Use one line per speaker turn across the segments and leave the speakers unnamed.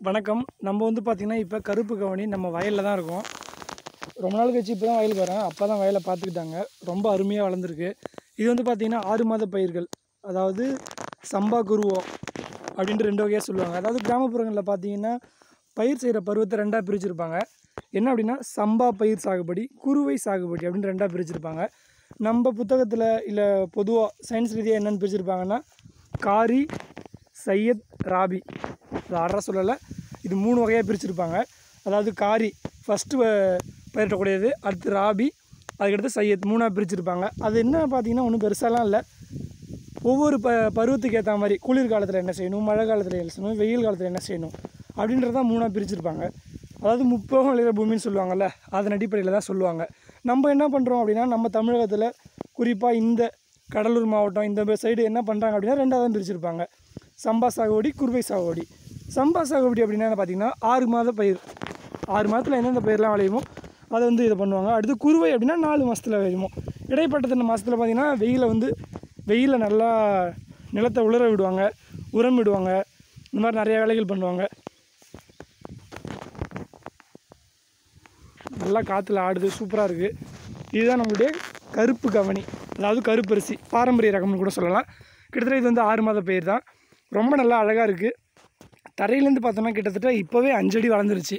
வணக்கம் நம்ம வந்து பார்த்திங்கன்னா இப்போ கருப்பு கவனி நம்ம வயலில் தான் இருக்கோம் ரொம்ப நாள் கழிச்சு இப்போ தான் வயலுக்கு வரேன் அப்போ தான் வயலை பார்த்துக்கிட்டாங்க ரொம்ப அருமையாக வளர்ந்துருக்கு இது வந்து பார்த்திங்கன்னா ஆறு மாத பயிர்கள் அதாவது சம்பா குருவோ அப்படின்ட்டு ரெண்டு வகையாக சொல்லுவாங்க அதாவது கிராமப்புறங்களில் பார்த்தீங்கன்னா பயிர் செய்கிற பருவத்தை ரெண்டாக பிரிச்சிருப்பாங்க என்ன அப்படின்னா சம்பா பயிர் சாகுபடி குருவை சாகுபடி அப்படின்னு ரெண்டாக பிரிச்சிருப்பாங்க நம்ம புத்தகத்தில் இல்லை பொதுவாக சயின்ஸ் ரீதியாக என்னென்னு பிரிச்சிருப்பாங்கன்னா காரி சையத் ராபி அது ஆர்டராக சொல்லலை இது மூணு வகையாக பிரிச்சிருப்பாங்க அதாவது காரி ஃபஸ்ட்டு பயிரிடக்கூடியது அடுத்து ராபி அதுக்கடுத்து சையத் மூணாக பிரிச்சிருப்பாங்க அது என்ன பார்த்தீங்கன்னா ஒன்றும் பெருசாலாம் இல்லை ஒவ்வொரு ப பருவத்துக்கு ஏற்ற மாதிரி குளிர் காலத்தில் என்ன செய்யணும் மழை காலத்தில் என்ன செய்யணும் வெயில் காலத்தில் என்ன செய்யணும் அப்படின்றத மூணாக பிரிச்சிருப்பாங்க அதாவது முப்போகம் விளையிற பூமின்னு சொல்லுவாங்கள்ல அதன் அடிப்படையில் தான் சொல்லுவாங்க நம்ம என்ன பண்ணுறோம் அப்படின்னா நம்ம தமிழகத்தில் குறிப்பாக இந்த கடலூர் மாவட்டம் இந்த சைடு என்ன பண்ணுறாங்க அப்படின்னா ரெண்டாவது பிரிச்சிருப்பாங்க சம்பா சாகுபடி குருவை சாகுபடி சம்பா சாகுபடி அப்படின்னா என்ன பார்த்தீங்கன்னா ஆறு மாத பயிர் ஆறு மாதத்தில் எந்தெந்த பயிரெலாம் விளையுமோ அதை வந்து இதை பண்ணுவாங்க அடுத்து குருவை அப்படின்னா நாலு மாதத்தில் விளையுமோ இடைப்பட்ட இந்த மாதத்தில் பார்த்தீங்கன்னா வெயிலை வந்து வெயிலில் நல்லா நிலத்தை உலர விடுவாங்க உரம் விடுவாங்க இந்த மாதிரி நிறைய வேலைகள் பண்ணுவாங்க நல்லா காற்றுல ஆடுது சூப்பராக இருக்குது இதுதான் நம்மளுடைய கருப்பு கவனி அதாவது கருப்பரிசி பாரம்பரிய ரகம்னு கூட சொல்லலாம் கிட்டத்தட்ட இது வந்து ஆறு மாத பயிர் தான் ரொம்ப நல்லா அழகாக இருக்குது தரையிலேருந்து பார்த்தோன்னா கிட்டத்தட்ட இப்போவே அஞ்சடி வளர்ந்துருச்சு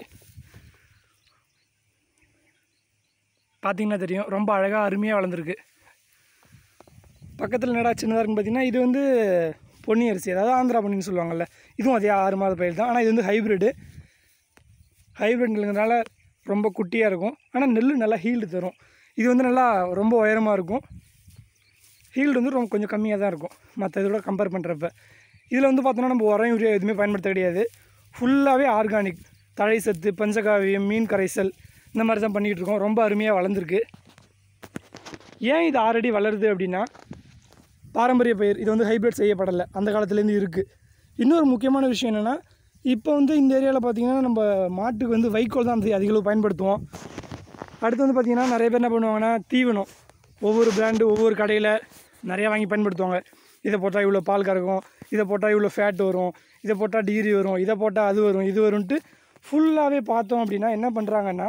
பார்த்தீங்கன்னா தெரியும் ரொம்ப அழகாக அருமையாக வளர்ந்துருக்கு பக்கத்தில் என்னடா சின்னதாக இருக்குன்னு பார்த்தீங்கன்னா இது வந்து பொன்னி அரிசி அதாவது ஆந்திரா பொன்னின்னு சொல்லுவாங்கள்ல இதுவும் அதே ஆறு மாத பயிர் தான் ஆனால் இது வந்து ஹைப்ரிடு ஹைப்ரிட்ங்கிறதுனால ரொம்ப குட்டியாக இருக்கும் ஆனால் நெல் நல்லா ஹீல்டு தரும் இது வந்து நல்லா ரொம்ப உயரமாக இருக்கும் ஹீல்டு வந்து ரொம்ப கொஞ்சம் கம்மியாக தான் இருக்கும் மற்ற இதோட கம்பேர் பண்ணுறப்ப இதில் வந்து பார்த்தோன்னா நம்ம உரம் யூரியா எதுவுமே பயன்படுத்த கிடையாது ஃபுல்லாகவே ஆர்கானிக் தழை சத்து பஞ்சகாவியம் மீன் கரைசல் இந்த மாதிரி தான் பண்ணிகிட்டு இருக்கோம் ரொம்ப அருமையாக வளர்ந்துருக்கு ஏன் இது ஆல்ரெடி வளருது அப்படின்னா பாரம்பரிய பயிர் இது வந்து ஹைபிரிட் செய்யப்படலை அந்த காலத்துலேருந்து இருக்குது இன்னொரு முக்கியமான விஷயம் என்னென்னா இப்போ வந்து இந்த ஏரியாவில் பார்த்தீங்கன்னா நம்ம மாட்டுக்கு வந்து வைக்கோல் தான் அதிக அளவு பயன்படுத்துவோம் அடுத்து வந்து பார்த்திங்கன்னா நிறைய பேர் என்ன பண்ணுவாங்கன்னா தீவனம் ஒவ்வொரு பிராண்டு ஒவ்வொரு கடையில் நிறையா வாங்கி பயன்படுத்துவாங்க இதை போட்டால் இவ்வளோ பால் கறக்கும் இதை போட்டால் இவ்வளோ ஃபேட் வரும் இதை போட்டால் டிகிரி வரும் இதை போட்டால் அது வரும் இது வரும்ன்ட்டு ஃபுல்லாகவே பார்த்தோம் அப்படின்னா என்ன பண்ணுறாங்கன்னா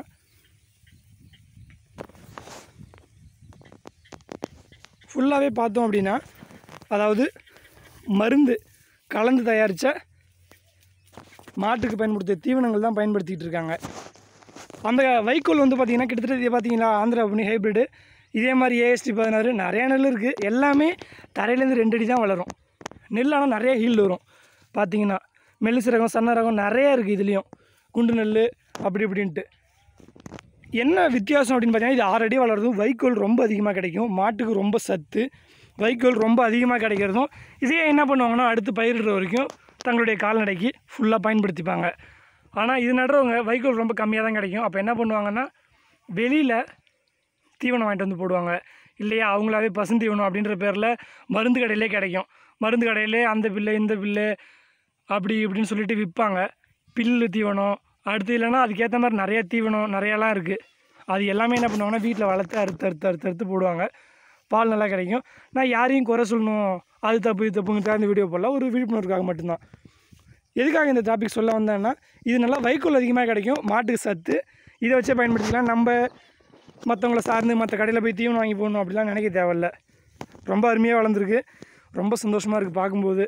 ஃபுல்லாகவே பார்த்தோம் அப்படின்னா அதாவது மருந்து கலந்து தயாரித்த மாட்டுக்கு பயன்படுத்திய தீவனங்கள் தான் பயன்படுத்திகிட்டு இருக்காங்க அந்த வைக்கோல் வந்து பார்த்திங்கன்னா கிட்டத்தட்ட இது பார்த்தீங்களா ஆந்திரா பண்ணி ஹைப்ரிடு இதே மாதிரி ஏஎஸ்டி பதினாறு நிறையா நெல் இருக்குது எல்லாமே தரையிலேருந்து ரெண்டு அடி தான் வளரும் நெல் ஆனால் நிறைய ஹீல்டு வரும் பார்த்தீங்கன்னா மெல்லிசு ரகம் சன்ன ரகம் நிறையா இருக்குது இதுலேயும் குண்டு நெல் அப்படி இப்படின்ட்டு என்ன வித்தியாசம் அப்படின்னு பார்த்தீங்கன்னா இது ஆறு அடி வளர்றதும் வைக்கோல் ரொம்ப அதிகமாக கிடைக்கும் மாட்டுக்கு ரொம்ப சத்து வைக்கோல் ரொம்ப அதிகமாக கிடைக்கிறதும் இதே என்ன பண்ணுவாங்கன்னா அடுத்து பயிரிடுற வரைக்கும் தங்களுடைய கால்நடைக்கு ஃபுல்லாக பயன்படுத்திப்பாங்க ஆனால் இது நடுறவங்க வைக்கோல் ரொம்ப கம்மியாக தான் கிடைக்கும் அப்போ என்ன பண்ணுவாங்கன்னா வெளியில் தீவனம் வாங்கிட்டு வந்து போடுவாங்க இல்லையா அவங்களாவே பசுந்தீவனம் அப்படின்ற பேரில் மருந்து கடையிலே கிடைக்கும் மருந்து கடையிலே அந்த பில்லு இந்த பில்லு அப்படி இப்படின்னு சொல்லிட்டு விற்பாங்க பில்லு தீவனம் அடுத்து இல்லைன்னா அதுக்கேற்ற மாதிரி நிறைய தீவனம் நிறையாலாம் இருக்குது அது எல்லாமே என்ன பண்ணுவாங்கன்னா வீட்டில் வளர்த்து அறுத்து அறுத்து அறுத்து அறுத்து போடுவாங்க பால் நல்லா கிடைக்கும் நான் யாரையும் குறை சொல்லணும் அது தப்பு இது தப்புங்க இந்த வீடியோ போடல ஒரு விழிப்புணர்வுக்காக மட்டும்தான் எதுக்காக இந்த டாபிக் சொல்ல வந்தேன்னா இது நல்லா வைக்கோல் அதிகமாக கிடைக்கும் மாட்டுக்கு சத்து இதை வச்சே பயன்படுத்திக்கலாம் நம்ம மற்றவங்கள சார்ந்து மற்ற கடையில் போய் தீவனம் வாங்கி போடணும் அப்படிலாம் நினைக்க தேவையில்ல ரொம்ப அருமையாக வளர்ந்துருக்கு ரொம்ப சந்தோஷமாக இருக்குது பார்க்கும்போது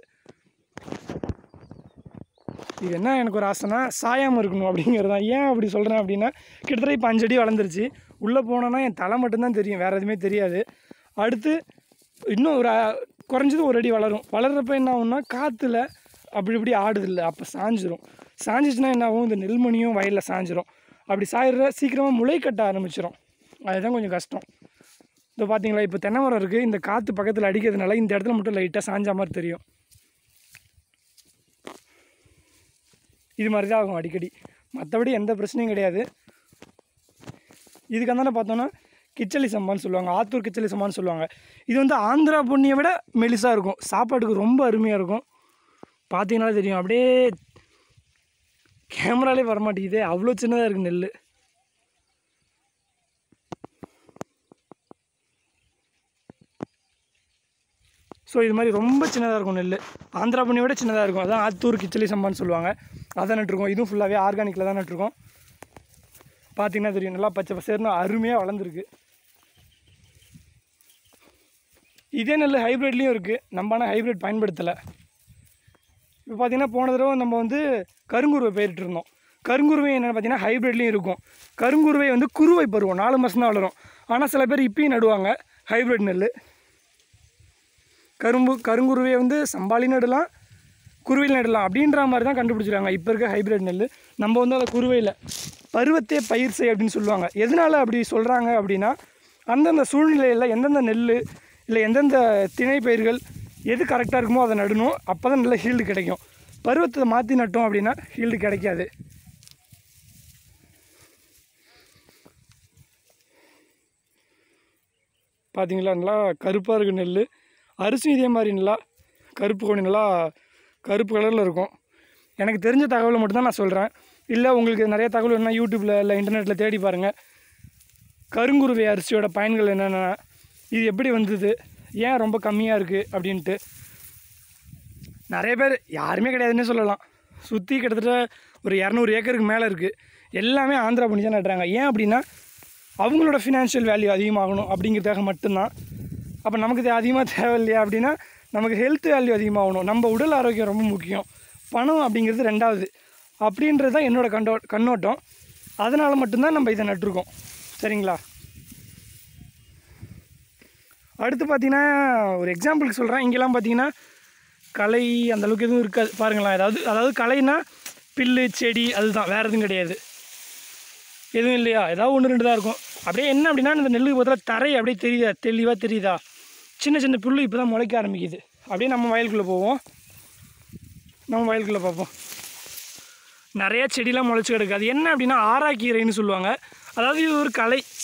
இது என்ன எனக்கு ஒரு ஆசைனா சாயாமல் இருக்கணும் அப்படிங்கிறது தான் ஏன் அப்படி சொல்கிறேன் அப்படின்னா கிட்டத்தட்ட இப்போ அஞ்சடி வளர்ந்துருச்சு உள்ளே போனோன்னா என் தலை மட்டும்தான் தெரியும் வேறு எதுவுமே தெரியாது அடுத்து இன்னும் ஒரு அ- குறைஞ்சது ஒரு அடி வளரும் வளர்கிறப்ப என்ன ஆகும்னா காற்றுல அப்படி இப்படி ஆடுதில்ல அப்போ சாஞ்சிரும் சாஞ்சிச்சுன்னா என்ன ஆகும் இந்த நெல்மணியும் வயலில் சாஞ்சிரும் அப்படி சாயிடுற சீக்கிரமாக முளை கட்ட ஆரம்பிச்சிடும் அதுதான் கொஞ்சம் கஷ்டம் இப்போ பார்த்தீங்களா இப்போ தென்னை மரம் இருக்குது இந்த காற்று பக்கத்தில் அடிக்கிறதுனால இந்த இடத்துல மட்டும் லைட்டாக சாஞ்ச மாதிரி தெரியும் இது மாதிரி தான் ஆகும் அடிக்கடி மற்றபடி எந்த பிரச்சனையும் கிடையாது இதுக்கு அந்தாண்ட பார்த்தோன்னா கிச்சலி சம்பான்னு சொல்லுவாங்க ஆத்தூர் கிச்சலி சம்பான்னு சொல்லுவாங்க இது வந்து ஆந்திரா பொன்னியை விட மெலிசாக இருக்கும் சாப்பாட்டுக்கு ரொம்ப அருமையாக இருக்கும் பார்த்தீங்கனாலே தெரியும் அப்படியே கேமராலே வரமாட்டேங்குதே அவ்வளோ சின்னதாக இருக்குது நெல் ஸோ இது மாதிரி ரொம்ப சின்னதாக இருக்கும் நெல் ஆந்திரா பண்ணியோட சின்னதாக இருக்கும் அதான் ஆத்தூர் கிச்சலி சம்பான்னு சொல்லுவாங்க அதை நட்டுருக்கோம் இதுவும் ஃபுல்லாகவே ஆர்கானிக்கில் தான் நட்டுருக்கோம் பார்த்தீங்கன்னா தெரியும் நல்லா பச்சை பசேர்னு அருமையாக வளர்ந்துருக்கு இதே நெல் ஹைப்ரிட்லேயும் இருக்குது நம்ம ஆனால் ஹைப்ரிட் பயன்படுத்தலை இப்போ பார்த்தீங்கன்னா போன தடவை நம்ம வந்து கருங்குருவை பயிரிட்டு இருந்தோம் கருங்குருவை என்னென்னு பார்த்தீங்கன்னா ஹைப்ரிட்லேயும் இருக்கும் கருங்குருவை வந்து குருவை பருவம் நாலு மாதம் தான் வளரும் ஆனால் சில பேர் இப்பயும் நடுவாங்க ஹைப்ரிட் நெல் கரும்பு கருங்குருவையை வந்து சம்பாளி நடலாம் குருவையில் நடலாம் அப்படின்ற மாதிரி தான் கண்டுபிடிச்சிருக்காங்க இப்போ இருக்க ஹைப்ரிட் நெல் நம்ம வந்து அதை குருவையில் பருவத்தே பயிர் செய் அப்படின்னு சொல்லுவாங்க எதனால் அப்படி சொல்கிறாங்க அப்படின்னா அந்தந்த சூழ்நிலையில் எந்தெந்த நெல் இல்லை எந்தெந்த திணை பயிர்கள் எது கரெக்டாக இருக்குமோ அதை நடணும் அப்போ தான் நல்ல ஹீல்டு கிடைக்கும் பருவத்தை மாற்றி நட்டோம் அப்படின்னா ஹீல்டு கிடைக்காது பார்த்தீங்களா நல்லா கருப்பாக இருக்குது நெல் அரிசியும் இதே மாதிரி நல்லா கருப்பு கொடி நல்லா கருப்பு கலரில் இருக்கும் எனக்கு தெரிஞ்ச தகவலை மட்டும்தான் நான் சொல்கிறேன் இல்லை உங்களுக்கு நிறைய தகவல் வேணும்னா யூடியூப்பில் இல்லை இன்டர்நெட்டில் தேடி பாருங்கள் கருங்குருவை அரிசியோட பயன்கள் என்னென்ன இது எப்படி வந்தது ஏன் ரொம்ப கம்மியாக இருக்குது அப்படின்ட்டு நிறைய பேர் யாருமே கிடையாதுன்னே சொல்லலாம் சுற்றி கிட்டத்தட்ட ஒரு இரநூறு ஏக்கருக்கு மேலே இருக்குது எல்லாமே ஆந்திரா பண்ணி தான் நடுறாங்க ஏன் அப்படின்னா அவங்களோட ஃபினான்ஷியல் வேல்யூ அதிகமாகணும் அப்படிங்கிறதுக்காக மட்டும்தான் அப்போ நமக்கு இது அதிகமாக தேவையில்லையா அப்படின்னா நமக்கு ஹெல்த் வேல்யூ அதிகமாகணும் நம்ம உடல் ஆரோக்கியம் ரொம்ப முக்கியம் பணம் அப்படிங்கிறது ரெண்டாவது அப்படின்றது தான் என்னோட கண்டோ கண்ணோட்டம் அதனால் மட்டும்தான் நம்ம இதை நட்டிருக்கோம் சரிங்களா அடுத்து பார்த்தீங்கன்னா ஒரு எக்ஸாம்பிளுக்கு சொல்கிறேன் இங்கெல்லாம் பார்த்தீங்கன்னா களை அந்த அளவுக்கு எதுவும் இருக்காது பாருங்களேன் அதாவது அதாவது களைனா பில்லு செடி அதுதான் வேறு எதுவும் கிடையாது எதுவும் இல்லையா ஏதாவது ஒன்று ரெண்டு தான் இருக்கும் அப்படியே என்ன அப்படின்னா இந்த நெல்லுக்கு பதிலாக தரை அப்படியே தெரியுதா தெளிவாக தெரியுதா சின்ன சின்ன புல்லு இப்போ தான் முளைக்க ஆரம்பிக்குது அப்படியே நம்ம வயலுக்குள்ளே போவோம் நம்ம வயலுக்குள்ளே பார்ப்போம் நிறைய செடிலாம் முளைச்சி கிடக்கு அது என்ன அப்படின்னா ஆராக்கீரைன்னு சொல்லுவாங்க அதாவது இது ஒரு களை